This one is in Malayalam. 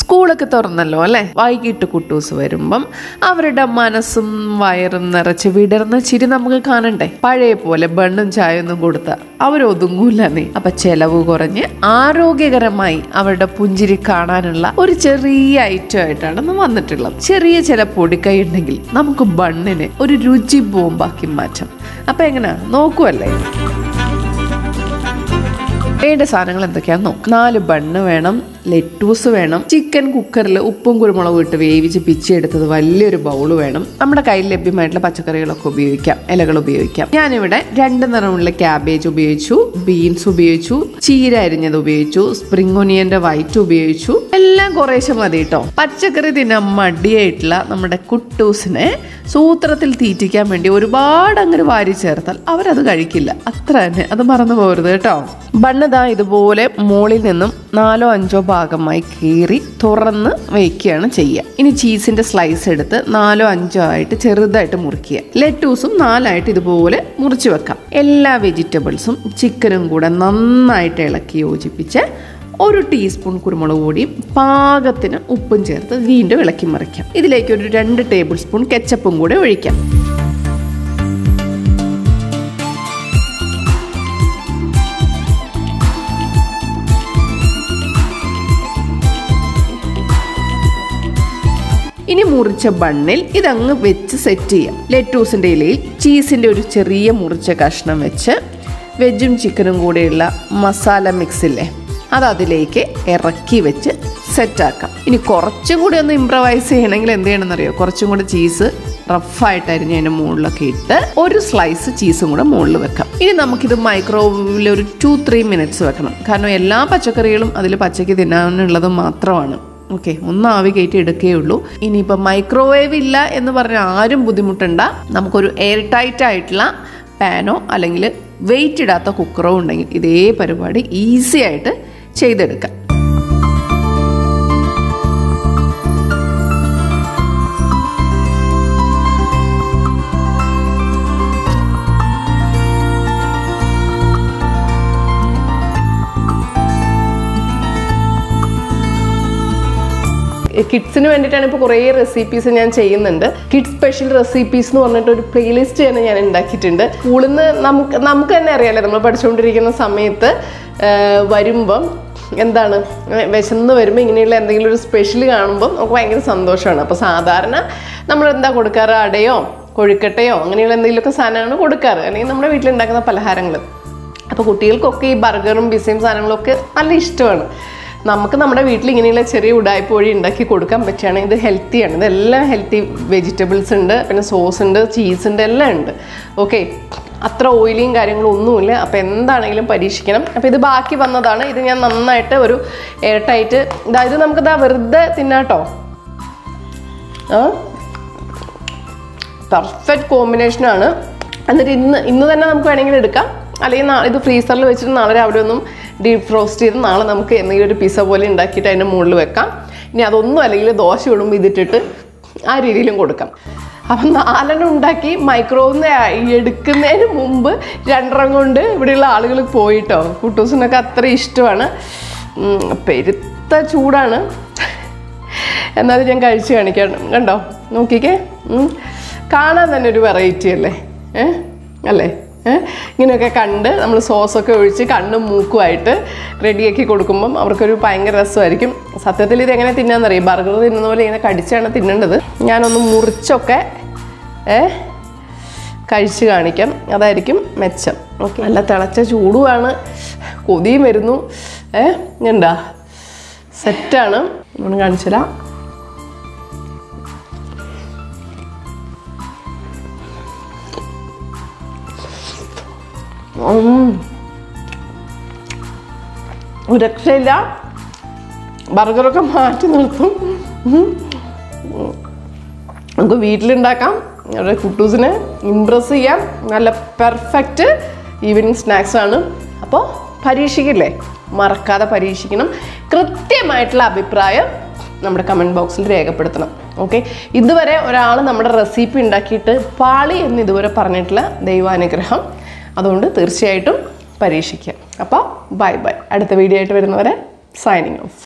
സ്കൂളൊക്കെ തുറന്നല്ലോ അല്ലേ വൈകിട്ട് കുട്ടൂസ് വരുമ്പം അവരുടെ മനസ്സും വയറും നിറച്ച് വിടർന്ന ചിരി നമുക്ക് കാണണ്ടേ പഴയ പോലെ ബണ്ണും ചായൊന്നും കൊടുത്ത അവരൊതുങ്ങൂല നീ അപ്പൊ ചെലവ് കുറഞ്ഞ് ആരോഗ്യകരമായി അവരുടെ പുഞ്ചിരി കാണാനുള്ള ഒരു ചെറിയ ഐറ്റം ആയിട്ടാണ് ഇന്ന് വന്നിട്ടുള്ളത് ചെറിയ ചില പൊടിക്കൈ ഉണ്ടെങ്കിൽ നമുക്ക് ബണ്ണിന് ഒരു രുചി ബോംബാക്കി മാറ്റാം അപ്പൊ എങ്ങനെയാ നോക്കുവല്ലേ വേണ്ട സാധനങ്ങൾ എന്തൊക്കെയാന്ന് നോക്കാം നാല് ബണ്ണ് വേണം ലെറ്റൂസ് വേണം ചിക്കൻ കുക്കറിൽ ഉപ്പും കുരുമുളകും ഇട്ട് വേവിച്ച് പിച്ചെടുത്തത് വലിയൊരു ബൗൾ വേണം നമ്മുടെ കയ്യിൽ ലഭ്യമായിട്ടുള്ള പച്ചക്കറികളൊക്കെ ഉപയോഗിക്കാം ഇലകൾ ഉപയോഗിക്കാം ഞാനിവിടെ രണ്ട് നിറമുള്ള ക്യാബേജ് ഉപയോഗിച്ചു ബീൻസ് ഉപയോഗിച്ചു ചീര അരിഞ്ഞത് ഉപയോഗിച്ചു സ്പ്രിംഗ് ഒനിയന്റെ വൈറ്റ് ഉപയോഗിച്ചു എല്ലാം കുറേശ്ശെ മതി കേട്ടോ പച്ചക്കറി തിന്നാൻ മടിയായിട്ടുള്ള നമ്മുടെ കുട്ടൂസിനെ സൂത്രത്തിൽ തീറ്റിക്കാൻ വേണ്ടി ഒരുപാട് അങ്ങനെ വാരി ചേർത്താൽ അവരത് കഴിക്കില്ല അത്ര തന്നെ അത് മറന്നു പോകരുത് കേട്ടോ ബണ്ണതാ ഇതുപോലെ മുകളിൽ നിന്നും നാലോ അഞ്ചോ ഭാഗമായി കീറി തുറന്ന് വയ്ക്കുകയാണ് ചെയ്യുക ഇനി ചീസിന്റെ സ്ലൈസ് എടുത്ത് നാലോ അഞ്ചോ ആയിട്ട് ചെറുതായിട്ട് മുറിക്കുക ലെറ്റൂസും നാലായിട്ട് ഇതുപോലെ മുറിച്ച് വെക്കാം എല്ലാ വെജിറ്റബിൾസും ചിക്കനും കൂടെ നന്നായിട്ട് ഇളക്കി യോജിപ്പിച്ച് ഒരു ടീസ്പൂൺ കുരുമുളക് പൊടിയും പാകത്തിന് ഉപ്പും ചേർത്ത് വീണ്ടും ഇളക്കി മറിക്കാം ഇതിലേക്ക് ഒരു രണ്ട് ടേബിൾ സ്പൂൺ കെച്ചപ്പും കൂടെ ഒഴിക്കാം ഇനി മുറിച്ച ബണ്ണിൽ ഇതങ്ങ് വെച്ച് സെറ്റ് ചെയ്യാം ലെറ്റൂസിൻ്റെ ഇലയിൽ ചീസിൻ്റെ ഒരു ചെറിയ മുറിച്ച കഷ്ണം വെച്ച് വെജും ചിക്കനും കൂടെയുള്ള മസാല മിക്സില്ലേ അത് അതിലേക്ക് ഇറക്കി വെച്ച് സെറ്റാക്കാം ഇനി കുറച്ചും കൂടി ഒന്ന് ഇമ്പ്രവൈസ് ചെയ്യണമെങ്കിൽ എന്ത് ചെയ്യണമെന്നറിയോ കുറച്ചും കൂടി ചീസ് റഫായിട്ട് അരിഞ്ഞ് അതിൻ്റെ മുകളിലൊക്കെ ഇട്ട് ഒരു സ്ലൈസ് ചീസും കൂടെ മുകളിൽ വെക്കാം ഇനി നമുക്കിത് മൈക്രോവേവിൽ ഒരു ടു ത്രീ മിനിറ്റ്സ് വെക്കണം കാരണം എല്ലാ പച്ചക്കറികളും അതിൽ പച്ചയ്ക്ക് തിന്നാനുള്ളത് മാത്രമാണ് ഓക്കെ ഒന്ന് ആവി കയറ്റി എടുക്കേ ഉള്ളൂ ഇനിയിപ്പോൾ മൈക്രോവേവ് ഇല്ല എന്ന് പറഞ്ഞാൽ ആരും ബുദ്ധിമുട്ടണ്ട നമുക്കൊരു എയർ ടൈറ്റ് ആയിട്ടുള്ള പാനോ അല്ലെങ്കിൽ വെയിറ്റ് ഇടാത്ത കുക്കറോ ഉണ്ടെങ്കിൽ ഇതേ പരിപാടി ഈസി ആയിട്ട് ചെയ്തെടുക്കാം കിഡ്സിന് വേണ്ടിയിട്ടാണ് ഇപ്പോൾ കുറേ റെസിപ്പീസ് ഞാൻ ചെയ്യുന്നുണ്ട് കിഡ്സ് സ്പെഷ്യൽ റെസിപ്പീസ് എന്ന് പറഞ്ഞിട്ട് ഒരു പ്ലേലിസ്റ്റ് തന്നെ ഞാൻ ഉണ്ടാക്കിയിട്ടുണ്ട് സ്കൂളിൽ നിന്ന് നമുക്ക് നമുക്ക് തന്നെ അറിയാലോ നമ്മൾ പഠിച്ചുകൊണ്ടിരിക്കുന്ന സമയത്ത് ആഹ് വരുമ്പം എന്താണ് വിശന്ന് വരുമ്പോൾ ഇങ്ങനെയുള്ള എന്തെങ്കിലും ഒരു സ്പെഷ്യൽ കാണുമ്പോൾ നമുക്ക് ഭയങ്കര സന്തോഷമാണ് അപ്പോൾ സാധാരണ നമ്മൾ എന്താ കൊടുക്കാറ് അടയോ കൊഴുക്കട്ടയോ അങ്ങനെയുള്ള എന്തെങ്കിലുമൊക്കെ സാധനമാണ് കൊടുക്കാറ് അല്ലെങ്കിൽ നമ്മുടെ വീട്ടിലുണ്ടാക്കുന്ന പലഹാരങ്ങൾ അപ്പോൾ കുട്ടികൾക്കൊക്കെ ഈ ബർഗറും പിസയും സാധനങ്ങളൊക്കെ നല്ല ഇഷ്ടമാണ് നമുക്ക് നമ്മുടെ വീട്ടിൽ ഇങ്ങനെയുള്ള ചെറിയ ഉടായ്പ വഴി ഉണ്ടാക്കി കൊടുക്കാൻ പറ്റുകയാണെങ്കിൽ ഇത് ഹെൽത്തിയാണ് ഇതെല്ലാം ഹെൽത്തി വെജിറ്റബിൾസ് ഉണ്ട് പിന്നെ സോസ് ഉണ്ട് ചീസ് ഉണ്ട് എല്ലാം ഉണ്ട് ഓക്കെ അത്ര ഓയിലിയും കാര്യങ്ങളും ഒന്നുമില്ല അപ്പോൾ എന്താണെങ്കിലും പരീക്ഷിക്കണം അപ്പോൾ ഇത് ബാക്കി വന്നതാണ് ഇത് ഞാൻ നന്നായിട്ട് ഒരു എയർ ടൈറ്റ് ഇതായത് നമുക്കിതാ വെറുതെ തിന്നാട്ടോ ആ പെർഫെക്റ്റ് കോമ്പിനേഷനാണ് എന്നിട്ട് ഇന്ന് ഇന്ന് തന്നെ നമുക്ക് വേണമെങ്കിൽ എടുക്കാം അല്ലെങ്കിൽ നാളെ ഇത് ഫ്രീസറിൽ വെച്ചിട്ട് നാളെ രാവിലെ ഒന്നും ഡീപ് ഫ്രോസ്റ്റ് ചെയ്ത് നാളെ നമുക്ക് എന്തെങ്കിലും ഒരു പിസ്സ പോലെ ഉണ്ടാക്കിയിട്ട് അതിൻ്റെ മുകളിൽ വെക്കാം ഇനി അതൊന്നും അല്ലെങ്കിൽ ദോശ ഇടുമ്പോൾ ഇതിട്ടിട്ട് ആ രീതിയിലും കൊടുക്കാം അപ്പം നാലെണ്ണം ഉണ്ടാക്കി മൈക്രോന്ന് എടുക്കുന്നതിന് മുമ്പ് രണ്ടെണ്ണം കൊണ്ട് ഇവിടെയുള്ള ആളുകൾ പോയിട്ടോ കുട്ടൂസിനൊക്കെ അത്ര ഇഷ്ടമാണ് ഉം, പെരുത്ത ചൂടാണ് എന്നാലും ഞാൻ കഴിച്ച് കാണിക്കാം കണ്ടോ നോക്കിക്കേ ഉം. കാണാൻ തന്നെ ഒരു വെറൈറ്റി അല്ലേ ഏ അല്ലേ ഏ ഇങ്ങനെയൊക്കെ കണ്ട് നമ്മൾ സോസൊക്കെ ഒഴിച്ച് കണ്ണും മൂക്കുമായിട്ട് റെഡിയാക്കി കൊടുക്കുമ്പം അവർക്കൊരു ഭയങ്കര രസമായിരിക്കും സത്യത്തിൽ ഇത് എങ്ങനെ തിന്നാന്നറിയാം ബർഗർ തിന്നുന്ന പോലെ ഇങ്ങനെ കടിച്ചാണ് തിന്നേണ്ടത് ഞാനൊന്ന് മുറിച്ചൊക്കെ ഏ കഴിച്ച് കാണിക്കാം അതായിരിക്കും മെച്ചം ഓക്കെ നല്ല തിളച്ച ചൂടുമാണ് കൊതിയും വരുന്നു ഏ എന്താ സെറ്റാണ് ഒന്ന് കാണിച്ചുതരാം ഉം. ഒരു രക്ഷയില്ല ബർഗറൊക്കെ മാറ്റി നിർത്തും ഉം. നമുക്ക് വീട്ടിലുണ്ടാക്കാം അവരുടെ കുട്ടൂസിനെ ഇമ്പ്രസ് ചെയ്യാം നല്ല പെർഫെക്റ്റ് ഈവനിങ് സ്നാക്സ് ആണ് അപ്പോൾ പരീക്ഷിക്കില്ലേ മറക്കാതെ പരീക്ഷിക്കണം കൃത്യമായിട്ടുള്ള അഭിപ്രായം നമ്മുടെ കമൻറ്റ് ബോക്സിൽ രേഖപ്പെടുത്തണം ഓക്കെ ഇതുവരെ ഒരാൾ നമ്മുടെ റെസിപ്പി ഉണ്ടാക്കിയിട്ട് പാളി എന്ന് ഇതുവരെ പറഞ്ഞിട്ടുള്ള ദൈവാനുഗ്രഹം അതുകൊണ്ട് തീർച്ചയായിട്ടും പരീക്ഷിക്കുക അപ്പോൾ ബൈ ബൈ അടുത്ത വീഡിയോ ആയിട്ട് വരുന്നവരെ സൈനിങ് ഓഫ്